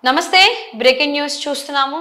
నమస్తే breaking news చూస్తున్నాము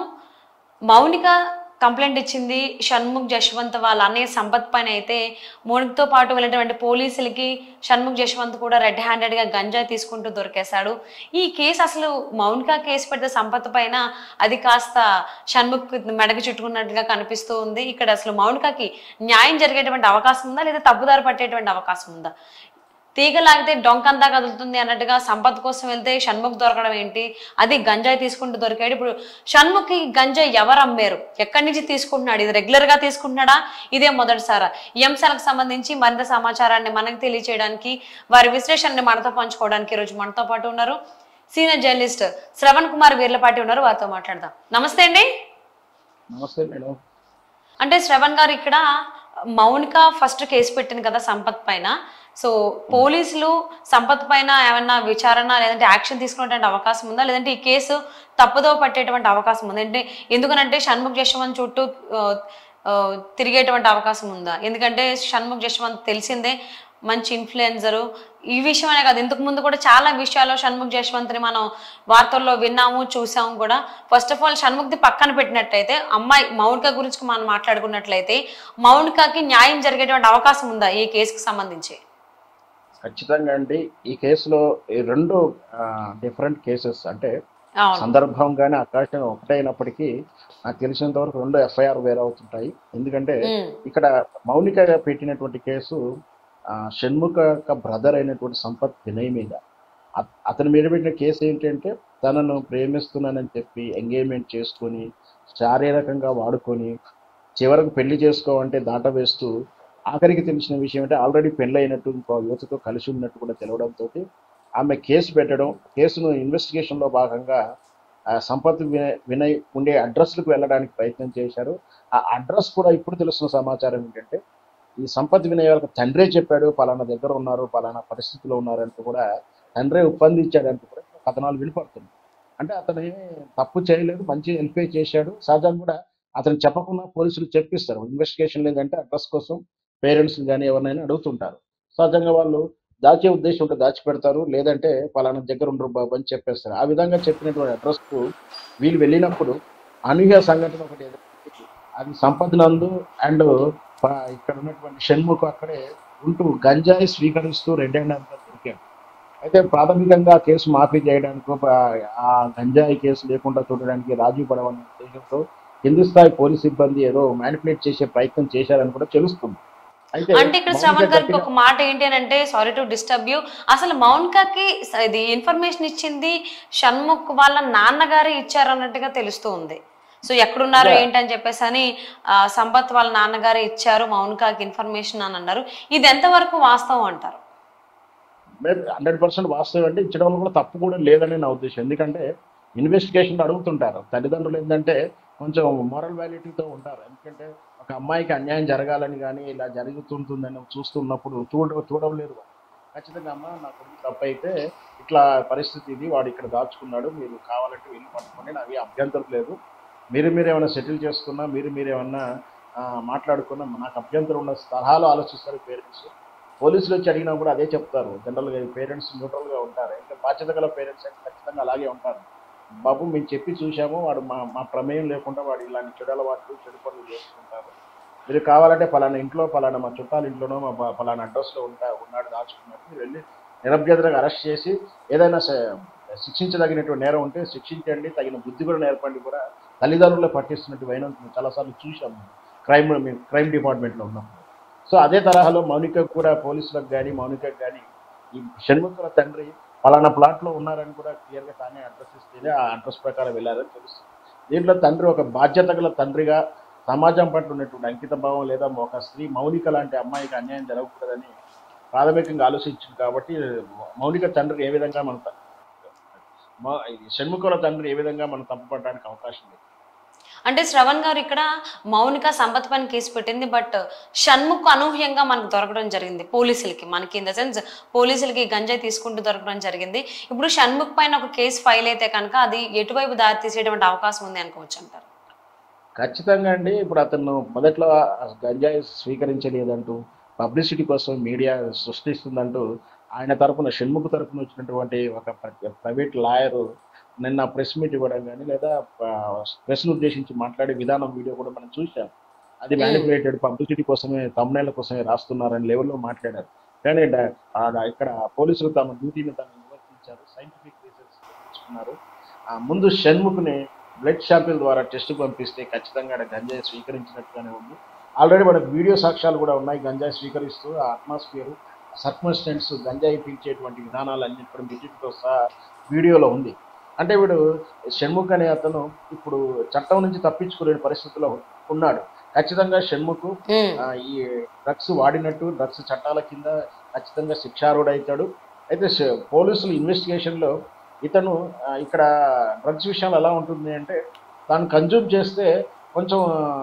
Mounika complaint ఇచ్చింది షణ్ముఖ్ జశ్వంత్ వాళ్ళ అన్నయ్య సంపత్ పైన అయితే మౌనికతో పాటు వెళ్ళినటువంటి పోలీసులకి షణ్ముఖ్ జశ్వంత్ కూడా రెడ్ హ్యాండెడ్ గా గంజాయి తీసుకుంటూ దొరికేశాడు ఈ కేసు అసలు మౌనిక కేసు పెడితే సంపత్ పైన అది కాస్త షణ్ముఖ్ మెడకు చుట్టుకున్నట్టుగా కనిపిస్తూ ఉంది ఇక్కడ అసలు మౌనికకి న్యాయం జరిగేటువంటి అవకాశం ఉందా లేదా తప్పుదారి పట్టేటువంటి అవకాశం ఉందా తీగ లాగితే డొంకంతా కదులుతుంది అన్నట్టుగా సంపత్ కోసం వెళ్తే షణ్ముఖ్ దొరకడం ఏంటి అది గంజాయి తీసుకుంటూ దొరికాడు ఇప్పుడు షణ్ముఖ్ గంజాయి ఎవరు అమ్మారు ఎక్కడి నుంచి తీసుకుంటున్నాడు ఇది రెగ్యులర్ గా తీసుకుంటున్నాడా ఇదే మొదటిసారా ఈ అంశాలకు సంబంధించి మరింత సమాచారాన్ని మనకు తెలియచేయడానికి వారి విశ్లేషణని మనతో పంచుకోవడానికి ఈరోజు మనతో పాటు ఉన్నారు సీనియర్ జర్నలిస్ట్ శ్రవణ్ కుమార్ వీర్లపాటి ఉన్నారు వారితో మాట్లాడదాం నమస్తే అండి నమస్తే మేడం అంటే శ్రవణ్ గారు ఇక్కడ మౌనిక ఫస్ట్ కేసు పెట్టింది కదా సంపత్ పైన సో పోలీసులు సంపత్ పైన ఏమన్నా విచారణ లేదంటే యాక్షన్ తీసుకునేటువంటి అవకాశం ఉందా లేదంటే ఈ కేసు తప్పుదో పట్టేటువంటి అవకాశం ఉందా అంటే ఎందుకనంటే షణ్ముఖ్ జశ్వంత్ చుట్టూ ఆ, ఆ, తిరిగేటువంటి అవకాశం ఉందా ఎందుకంటే షణ్ముఖ్ జశ్వంత్ తెలిసిందే మంచి ఇన్ఫ్లుయెన్సరు ఈ విషయమనే కాదు ఇంతకు ముందు కూడా చాలా విషయాల్లో షణ్ముఖ్ జశ్వంత్ని మనం వార్తల్లో విన్నాము చూసాము కూడా ఫస్ట్ ఆఫ్ ఆల్ షణ్ముఖ్ది పక్కన పెట్టినట్టయితే అమ్మాయి మౌనిక గురించి మనం మాట్లాడుకున్నట్లయితే మౌనికకి న్యాయం జరిగేటువంటి అవకాశం ఉందా ఈ కేసుకు సంబంధించి ఖచ్చితంగా అండి ఈ కేసులో ఈ రెండు డిఫరెంట్ కేసెస్ అంటే అవును సందర్భం కానీ అవకాశం ఒకటైనప్పటికీ నాకు తెలిసినంత వరకు రెండు ఎఫ్ఐఆర్ వేరే అవుతుంటాయి ఎందుకంటే ఉమ్, ఇక్కడ మౌనిక పెట్టినటువంటి కేసు ఆ, షణ్ముఖ యొక్క బ్రదర్ అయినటువంటి సంపత్ వినయ్ మీద అత- అతని మీద పెట్టిన కేసు ఏంటంటే తనను ప్రేమిస్తున్నానని చెప్పి ఎంగేజ్మెంట్ చేసుకొని శారీరకంగా వాడుకొని చివరకు పెళ్లి చేసుకోవంటే దాట వేస్తూ ఆఖరికి తెలిసిన విషయం అంటే ఆల్రెడీ పెళ్ళి అయినట్టు ఇంకో యువతతో కలిసి ఉన్నట్టు కూడా తెలవడంతో ఆమె కేసు పెట్టడం కేసును ఇన్వెస్టిగేషన్లో భాగంగా ఆ, సంపత్ వినయ్ వినయ్ ఉండే అడ్రస్లకు వెళ్ళడానికి ప్రయత్నం చేశారు ఆ అడ్రస్ కూడా ఇప్పుడు తెలుస్తున్న సమాచారం ఏంటంటే ఈ సంపత్ వినయ్ వాళ్ళకి తండ్రే చెప్పాడు పలానా దగ్గర ఉన్నారు పలానా పరిస్థితిలో ఉన్నారంటూ కూడా తండ్రే ఒప్పందించాడంటూ కూడా కథనాలు వినపడుతుంది అంటే అతను ఏమీ తప్పు చేయలేదు మంచి ఎన్క్వైరీ చేశాడు సహజంగా కూడా అతను చెప్పకుండా పోలీసులు చెప్పిస్తారు ఇన్వెస్టిగేషన్ లేదంటే అడ్రస్ కోసం పేరెంట్స్ కానీ ఎవరినైనా అడుగుతుంటారు సహజంగా వాళ్ళు దాచే ఉద్దేశం ఉంటే దాచిపెడతారు లేదంటే పలానా దగ్గర ఉండరు బాబు అని చెప్పేస్తారు ఆ విధంగా చెప్పినటువంటి అడ్రస్కు వీళ్ళు వెళ్ళినప్పుడు అనూహ్య సంఘటన ఒకటి ఎదురైంది. అది సంపత్ నందు అండ్ ఇక్కడ ఉన్నటువంటి షణ్ముఖ్ అక్కడే ఉంటూ గంజాయి స్వీకరిస్తూ రెడ్ హ్యాండ్ అంతా దొరికాడు అయితే ప్రాథమికంగా ఆ కేసు మాఫీ చేయడానికి ఆ గంజాయి కేసు లేకుండా చూడడానికి రాజీ పడవన్న ఉద్దేశంతో కింది స్థాయి పోలీస్ సిబ్బంది ఏదో మ్యానిపులేట్ చేసే ప్రయత్నం చేశారని కూడా తెలుస్తుంది అయితే అంటే ఇక్కడ మౌనిక శ్రవణ్ గారికి కట్టిన- ఒక మాట ఏంటి అని అంటే సారీ టు డిస్టర్బ్ యూ అసలు మౌనికకి స- ఇది ఇన్ఫర్మేషన్ ఇచ్చింది షణ్ముఖ్ వాళ్ళ నాన్నగారే ఇచ్చారు అన్నట్టుగా తెలుస్తూ ఉంది సో ఎక్కడున్నారు Yeah. ఏంటి అని చెప్పేసి అని ఆ, సంపత్ వాళ్ళ నాన్నగారే ఇచ్చారు మౌనికకి ఇన్ఫర్మేషన్ అని అన్నారు ఇది ఎంతవరకు వాస్తవం అంటారు హండ్రెడ్ పర్సెంట్ వాస్తవం అంటే ఇచ్చడంలో కూడా తప్పు కూడా లేదని నా ఉద్దేశం ఎందుకంటే ఇన్వెస్టిగేషన్ అడుగుతుంటారు తల్లిదండ్రులు ఏంటంటే కొంచెం మోరల్ వాల్యూటీతో ఉంటారు ఎందుకంటే ఒక అమ్మాయికి అన్యాయం జరగాలని కానీ ఇలా జరుగుతుంటుందని చూస్తున్నప్పుడు చూడ చూడలేరు వాళ్ళు. ఖచ్చితంగా అమ్మ నా కొడుకు తప్పు అయితే ఇట్లా పరిస్థితి ఇది వాడు ఇక్కడ దాచుకున్నాడు మీరు కావాలంటే వెళ్ళి పట్టుకోండి నాకు అభ్యంతరం లేదు మీరు మీరు ఏమైనా సెటిల్ చేసుకున్నా మీరు మీరు ఏమన్నా ఆ, మాట్లాడుకున్నా నాకు అభ్యంతరం ఉన్న సలహాలు ఆలోచిస్తారు పేరెంట్స్ పోలీసులు వచ్చి అడిగినా కూడా అదే చెప్తారు జనరల్గా పేరెంట్స్ న్యూట్రల్గా ఉంటారు ఇంకా బాధ్యత గల పేరెంట్స్ అయితే ఖచ్చితంగా అలాగే ఉంటారు బాబు మేము చెప్పి చూసాము వాడు మా మా ప్రమేయం లేకుండా వాడు ఇలాంటి చెడు అలవాట్లు చెడు పనులు చేసుకుంటారు మీరు కావాలంటే పలానా ఇంట్లో పలానా మా చుట్టాల ఇంట్లోనో మా ప- పలానా అడ్రస్లో ఉంటా ఉన్నాడు దాచుకున్నాడు మీరు వెళ్ళి నిరభ్యతగా అరెస్ట్ చేసి ఏదైనా స- శిక్షించదగినటువంటి నేరం ఉంటే శిక్షించండి తగిన బుద్ధి కూడా నేర్పండి కూడా తల్లిదండ్రులే పట్టిస్తున్నట్టు వైనం చాలాసార్లు చూసాము క్రైమ్ మేము క్రైమ్ డిపార్ట్మెంట్లో ఉన్నప్పుడు సో అదే తరహాలో మౌనిక కూడా పోలీసులకు కానీ మౌనికకు కానీ ఈ షణ్ముఖుల తండ్రి పలానా ప్లాట్లో ఉన్నారని కూడా క్లియర్గా తానే అడ్రస్ ఇస్తేనే ఆ అడ్రస్ ప్రకారం వెళ్ళారని తెలుస్తుంది దీంట్లో తండ్రి ఒక బాధ్యత గల తండ్రిగా సమాజం పట్ల ఉన్నటువంటి అంకిత భావం లేదా ఒక స్త్రీ మౌనిక లాంటి అమ్మాయికి అన్యాయం జరగకూడదని ప్రాథమికంగా ఆలోచించింది కాబట్టి మౌనిక తండ్రి ఏ విధంగా మనం త- మా- ఇది షణ్ముఖుల తండ్రి ఏ విధంగా మనం తప్పుపడడానికి అవకాశం లేదు అంటే శ్రవణ్ గారు ఇక్కడ మౌనిక సంపత్ పైన కేసు పెట్టింది బట్ షణ్ముఖ్ అనూహ్యంగా మనకు దొరకడం జరిగింది పోలీసులకి మనకి ఇన్ ద సెన్స్ పోలీసులకి గంజాయి తీసుకుంటూ దొరకడం జరిగింది ఇప్పుడు షణ్ముఖ్ పైన ఒక కేసు ఫైల్ అయితే కనుక అది ఎటువైపు దారి తీసేటువంటి అవకాశం ఉంది అనుకోవచ్చు అంటారు ఖచ్చితంగా అండి ఇప్పుడు అతను మొదట్లో గంజాయి స్వీకరించలేదంటూ పబ్లిసిటీ కోసం మీడియా సృష్టిస్తుందంటూ ఆయన తరపున షణ్ముఖ్ తరపున వచ్చినటువంటి ఒక ప్ర- ప్రైవేట్ లాయర్ నిన్న ప్రెస్ మీట్ ఇవ్వడం కానీ లేదా ప్రెస్ను ఉద్దేశించి మాట్లాడే విధానం వీడియో కూడా మనం చూసాం అది మ్యానిపులేటెడ్ పబ్లిసిటీ కోసమే తమ్ముళ్ళ కోసమే రాస్తున్నారని లెవెల్లో మాట్లాడారు కానీ డ- ఆడ ఇక్కడ పోలీసులు తమ డ్యూటీని తను నిర్వర్తించారు సైంటిఫిక్ రీసెర్చ్ తీసుకున్నారు ఆ ముందు షణ్ముఖ్ని బ్లడ్ శాంపిల్ ద్వారా టెస్ట్ పంపిస్తే ఖచ్చితంగా ఆడ గంజాయి స్వీకరించినట్టుగానే ఉంది ఆల్రెడీ మనకు వీడియో సాక్ష్యాలు కూడా ఉన్నాయి గంజాయి స్వీకరిస్తూ ఆ అట్మాస్ఫియర్ సర్కమ్స్టెంట్స్ గంజాయి పీల్చేటువంటి విధానాలు అన్ని కూడా వీటితో సహా వీడియోలో ఉంది అంటే వీడు షణ్ముఖ్ అనే అతను ఇప్పుడు చట్టం నుంచి తప్పించుకునే పరిస్థితిలో ఉన్నాడు ఖచ్చితంగా షణ్ముఖ్ ఉమ్, ఆ, ఈ డ్రగ్స్ వాడినట్టు డ్రగ్స్ చట్టాల కింద ఖచ్చితంగా శిక్షార్హుడవుతాడు అయితే ష- పోలీసులు ఇన్వెస్టిగేషన్లో ఇతను ఆ, ఇక్కడ డ్రగ్స్ విషయంలో ఎలా ఉంటుంది అంటే తాను కన్జ్యూమ్ చేస్తే కొంచెం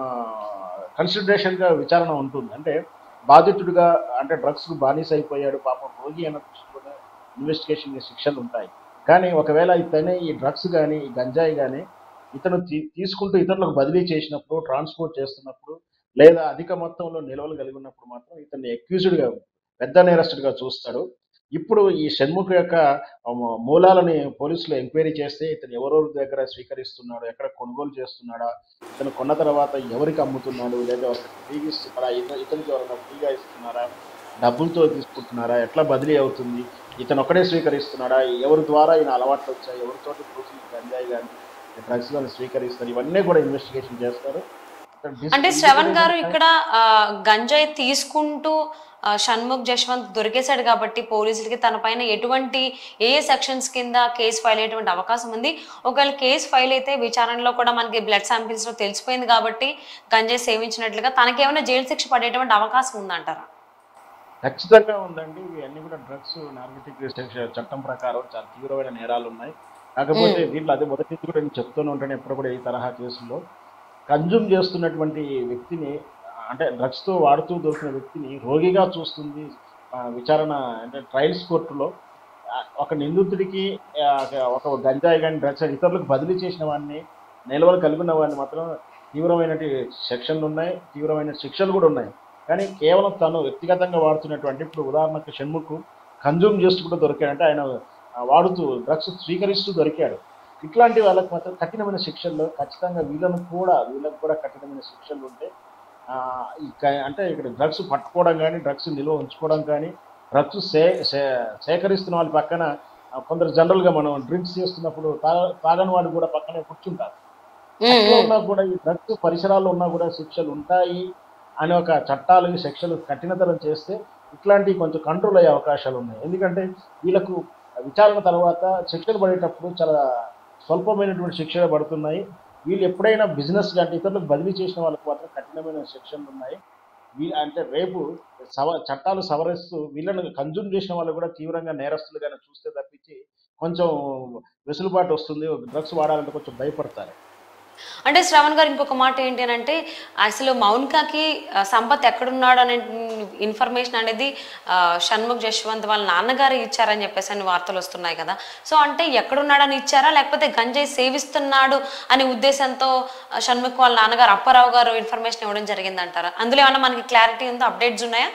కన్సిడరేషన్గా విచారణ ఉంటుంది అంటే బాధితుడిగా అంటే డ్రగ్స్కు బానిస అయిపోయాడు పాపం రోగి అన్న దృష్టిలో ఇన్వెస్టిగేషన్ శిక్షలు ఉంటాయి కానీ ఒకవేళ ఇతనే ఈ డ్రగ్స్ కానీ ఈ గంజాయి కానీ ఇతను తీ- తీసుకుంటూ ఇతరులకు బదిలీ చేసినప్పుడు ట్రాన్స్పోర్ట్ చేస్తున్నప్పుడు లేదా అధిక మొత్తంలో నిల్వలు కలిగి ఉన్నప్పుడు మాత్రం ఇతన్ని అక్యూజ్డ్గా పెద్ద నేరస్తుడిగా చూస్తాడు ఇప్పుడు ఈ షణ్ముఖ్ యొక్క ఆ, మూలాలని పోలీసులు ఎంక్వైరీ చేస్తే ఇతను ఎవరెవరి దగ్గర స్వీకరిస్తున్నాడు ఎక్కడ కొనుగోలు చేస్తున్నాడా ఇతను కొన్న తర్వాత ఎవరికి అమ్ముతున్నాడు లేదా ఎవరికి ఫ్రీగా ఇస్తున్నారా ఇత- ఇతనికి ఎవరైనా ఫ్రీగా ఇస్తున్నారా డబ్బులతో తీసుకుంటున్నారా ఎట్లా బదిలీ అవుతుంది ఇతను ఒక్కడే స్వీకరిస్తున్నాడా ఎవరి ద్వారా ఈయన అలవాట్లు వచ్చాయి ఎవరితోటి పూసిన గంజాయి కానీ డ్రగ్స్ కానీ స్వీకరిస్తారు ఇవన్నీ కూడా ఇన్వెస్టిగేషన్ చేస్తారు ఇక్కడ డిస్- అంటే శ్రవణ్ గారు ఇక్కడ ఆ, గంజాయి తీసుకుంటూ ఆ, షణ్ముఖ్ జశ్వంత్ దొరికేశాడు కాబట్టి పోలీసులకి తన పైన ఎటువంటి ఏ సెక్షన్స్ కింద కేసు ఫైల్ అయ్యేటువంటి అవకాశం ఉంది ఒకవేళ కేసు ఫైల్ అయితే విచారణలో కూడా మనకి బ్లడ్ శాంపిల్స్ లో తెలిసిపోయింది కాబట్టి గంజాయి సేవించినట్లుగా తనకేమైనా జైలు శిక్ష పడేటువంటి అవకాశం ఉందంటారా ఖచ్చితంగా ఉందండి ఇవన్నీ కూడా డ్రగ్స్ నార్కోటిక్ రిస్ట్రిక్షన్ చట్టం ప్రకారం చాలా తీవ్రమైన నేరాలు ఉన్నాయి కాకపోతే దీంట్లో అదే మొదటి నుంచి కూడా నేను చెప్తూనే ఉంటాను ఎప్పుడు కూడా ఈ తరహా కేసుల్లో కన్జ్యూమ్ చేస్తున్నటువంటి వ్యక్తిని అంటే డ్రగ్స్తో వాడుతూ దొరికిన వ్యక్తిని రోగిగా చూస్తుంది ఆ, విచారణ అంటే ట్రయల్స్ కోర్టులో ఆ, ఒక నిందితుడికి ఆ, ఒక గంజాయి కానీ డ్రగ్స్ ఇతరులకు బదిలీ చేసిన వాడిని నిల్వలు కలిగి ఉన్న వాడిని మాత్రం తీవ్రమైన సెక్షన్లు ఉన్నాయి తీవ్రమైన శిక్షలు కూడా ఉన్నాయి కానీ కేవలం తను వ్యక్తిగతంగా వాడుతున్నటువంటి ఇప్పుడు ఉదాహరణకు షణ్ముఖ్ కన్జ్యూమ్ చేస్తూ కూడా దొరికాడు అంటే ఆయన ఆ, వాడుతూ డ్రగ్స్ స్వీకరిస్తూ దొరికాడు ఇట్లాంటి వాళ్ళకి మాత్రం కఠినమైన శిక్షల్లో ఖచ్చితంగా వీళ్ళను కూడా వీళ్ళకి కూడా కఠినమైన శిక్షలు ఉంటే ఆ, ఈ క- అంటే ఇక్కడ డ్రగ్స్ పట్టుకోవడం కానీ డ్రగ్స్ నిల్వ ఉంచుకోవడం కానీ డ్రగ్స్ సే సే- సేకరిస్తున్న వాళ్ళ పక్కన ఆ, కొందరు జనరల్గా మనం డ్రింక్స్ చేస్తున్నప్పుడు తాగ తాగని వాళ్ళు కూడా పక్కనే కూర్చుంటారు ఉమ్, అట్లా ఉమ్. ఉన్నా కూడా ఈ డ్రగ్స్ పరిసరాల్లో ఉన్నా కూడా శిక్షలు ఉంటాయి అనే ఒక చట్టాలు ఈ శిక్షలు కఠినతరం చేస్తే ఇట్లాంటివి కొంచెం కంట్రోల్ అయ్యే అవకాశాలు ఉన్నాయి ఎందుకంటే వీళ్ళకు విచారణ తర్వాత శిక్షలు పడేటప్పుడు చాలా స్వల్పమైనటువంటి శిక్షలు పడుతున్నాయి వీళ్ళు ఎప్పుడైనా బిజినెస్ అంటే ఇతరులకు బదిలీ చేసిన వాళ్ళకి మాత్రం కఠినమైన శిక్షలు ఉన్నాయి వీళ్ళు అంటే రేపు సవ చట్టాలు సవరిస్తూ వీళ్ళని కన్జ్యూమ్ చేసిన వాళ్ళు కూడా తీవ్రంగా నేరస్తులుగానే చూస్తే తప్పించి కొంచెం వెసులుబాటు వస్తుంది డ్రగ్స్ వాడాలంటే కొంచెం భయపడతారు అంటే శ్రవణ్ గారు ఇంకొక మాట ఏంటి అని అంటే అసలు మౌనికాకి ఆ, సంపత్ ఎక్కడున్నాడు అనే ఇన్ఫర్మేషన్ అనేది ఆ, షణ్ముఖ్ జశ్వంత్ వాళ్ళ నాన్నగారు ఇచ్చారని చెప్పేసి అని వార్తలు వస్తున్నాయి కదా సో అంటే ఎక్కడున్నాడని ఇచ్చారా లేకపోతే గంజాయి సేవిస్తున్నాడు అనే ఉద్దేశంతో ఆ, షణ్ముఖ్ వాళ్ళ నాన్నగారు అప్పారావు గారు ఇన్ఫర్మేషన్ ఇవ్వడం జరిగిందంటారా అందులో ఏమైనా మనకి క్లారిటీ ఉందో అప్డేట్స్ ఉన్నాయా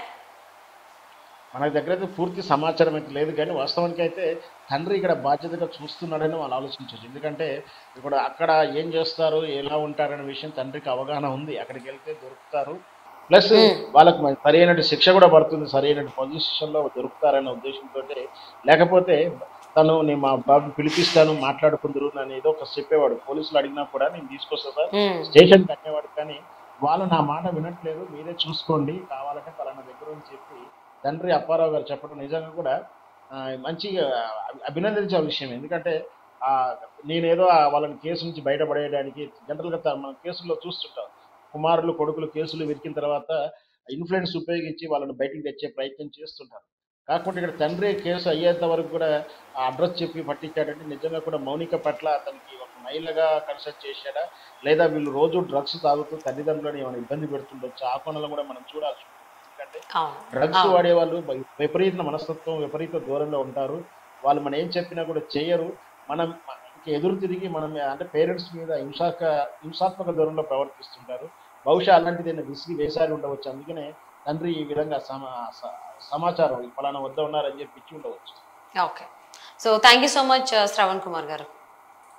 మన దగ్గర అయితే పూర్తి సమాచారం అయితే లేదు కానీ వాస్తవానికి అయితే తండ్రి ఇక్కడ బాధ్యతగా చూస్తున్నాడని వాళ్ళు ఆలోచించవచ్చు ఎందుకంటే ఇప్పుడు అక్కడ ఏం చేస్తారు ఎలా ఉంటారనే విషయం తండ్రికి అవగాహన ఉంది అక్కడికి వెళ్తే దొరుకుతారు ప్లస్ వాళ్ళకు మరి సరైన శిక్ష కూడా పడుతుంది సరైన పొజిషన్లో దొరుకుతారనే ఉద్దేశంతో లేకపోతే తను నేను మా బాబు పిలిపిస్తాను మాట్లాడుకుందరు అని ఏదో ఒక చెప్పేవాడు పోలీసులు అడిగినా కూడా నేను తీసుకొస్తా సార్ ఉమ్, స్టేషన్కి అనేవాడు కానీ వాళ్ళు నా మాట వినట్లేదు మీరే చూసుకోండి కావాలంటే పలానా దగ్గర అని చెప్పి తండ్రి అప్పారావు గారు చెప్పడం నిజంగా కూడా ఆ, మంచిగా అభి- అభినందించే విషయం ఎందుకంటే ఆ, నేనేదో ఆ వాళ్ళని కేసు నుంచి బయటపడేయడానికి జనరల్గా త- మనం కేసుల్లో చూస్తుంటాం కుమారులు కొడుకులు కేసులు విరికిన తర్వాత ఇన్ఫ్లుయెన్స్ ఉపయోగించి వాళ్ళని బయటికి తెచ్చే ప్రయత్నం చేస్తుంటారు కాకుండా ఇక్కడ తండ్రి కేసు అయ్యేంత వరకు కూడా ఆ అడ్రస్ చెప్పి పట్టించాడంటే నిజంగా కూడా మౌనిక పట్ల అతనికి ఒక మహిళగా కన్సల్ట్ చేశాడా లేదా వీళ్ళు రోజు డ్రగ్స్ తాగుతూ తల్లిదండ్రులను ఏమైనా ఇబ్బంది పెడుతుండొచ్చు ఆ కోణంలో కూడా మనం చూడాల్సి ఉంటుంది ఎందుకంటే అవును డ్రగ్స్ అవును. వాడే వాళ్ళు విపరీత మనస్తత్వం విపరీత దూరంలో ఉంటారు వాళ్ళు మనం ఏం చెప్పినా కూడా చేయరు మనం మనకి ఎదురు తిరిగి మనం అంటే పేరెంట్స్ మీద హింసాక హింసాత్మక దూరంలో ప్రవర్తిస్తుంటారు బహుశా అలాంటిది ఏదైనా విసిగి వేసారి ఉండవచ్చు అందుకనే తండ్రి ఈ విధంగా సమా స- సమాచారం ఈ ఫలానా వద్ద ఉన్నారని చెప్పి ఇచ్చి ఉండవచ్చు okay so thank you so much Shravan Kumar garu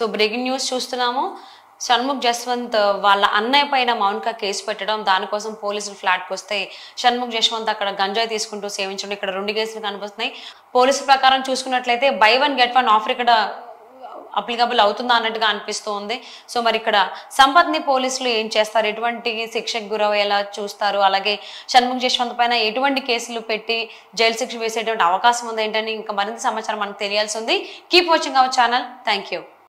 so breaking news చూస్తున్నాము షణ్ముఖ్ జస్వంత్ వాళ్ళ అన్నయ్య పైన మౌనిక కేసు పెట్టడం దానికోసం పోలీసులు ఫ్లాట్కి వస్తే షణ్ముఖ్ జస్వంత్ అక్కడ గంజాయి తీసుకుంటూ సేవించడం ఇక్కడ రెండు కేసులు కనిపిస్తున్నాయి పోలీసు ప్రకారం చూసుకున్నట్లయితే buy one get one offer ఇక్కడ అప్లికబుల్ అవుతుందా అన్నట్టుగా అనిపిస్తూ ఉంది సో మరి ఇక్కడ సంపత్ని పోలీసులు ఏం చేస్తారు ఎటువంటి శిక్షకు గురయ్యేలా చూస్తారు అలాగే షణ్ముఖ్ జశ్వంత్ పైన ఎటువంటి కేసులు పెట్టి జైలు శిక్ష వేసేటువంటి అవకాశం ఉంది ఏంటని ఇంకా మరింత సమాచారం మనకు తెలియాల్సి ఉంది keep watching our channel thank you